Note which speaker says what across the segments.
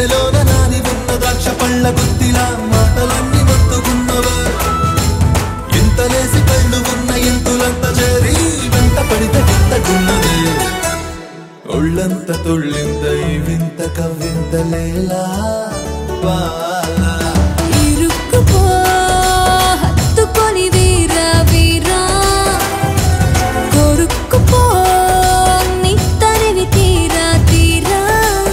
Speaker 1: వెన్నెలోన నాని ఉన్న ద్రాక్ష పళ్ళ గుత్తిలా మాటలన్నీ మత్తుకున్నవే ఎంత లేసి కళ్ళు ఉన్న ఎంతులంత చేరి వెంట పడితే వింతకున్నదే ఒళ్ళంత తుళ్ళిందై వింత కవ్వింత లేలా వాలా
Speaker 2: ఇరుక్కుపో హత్తుకొని వీరా వీరా కొరుక్కుపో నీ తరివి తీరా తీరా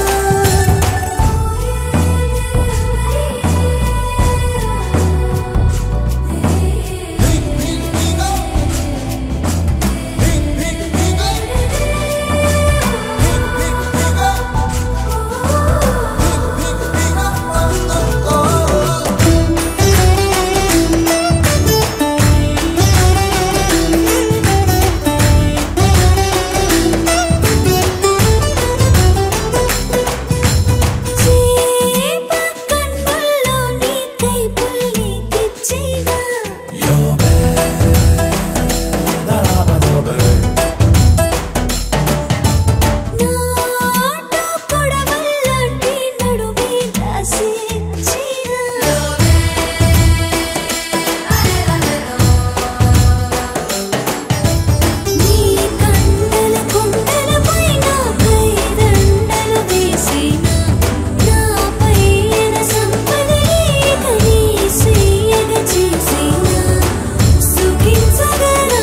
Speaker 2: చేప కన్నుల్లో నీ కై పుల్లి తెచ్చినా నాట పొడవల్లాంటి నడుమే రాసి నీ కండల కుండల పైన కైదండలు వేసిన నా పైన సంపదనే కనీసేయగ చేసిన సుఖించగరా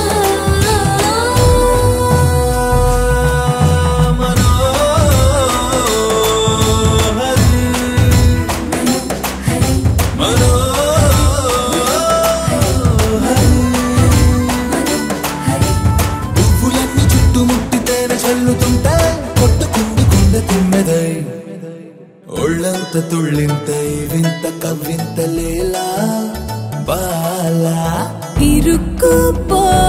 Speaker 1: పువ్వులన్నీ చుట్టుముట్టితేనే చల్లుతుంటే కొట్టుకుంది గుండె తుమ్మెదై ఒళ్ళంత తుళ్ళింతై వింత కవ్వింత లేలా బాలా
Speaker 2: ఇరుక్కుపో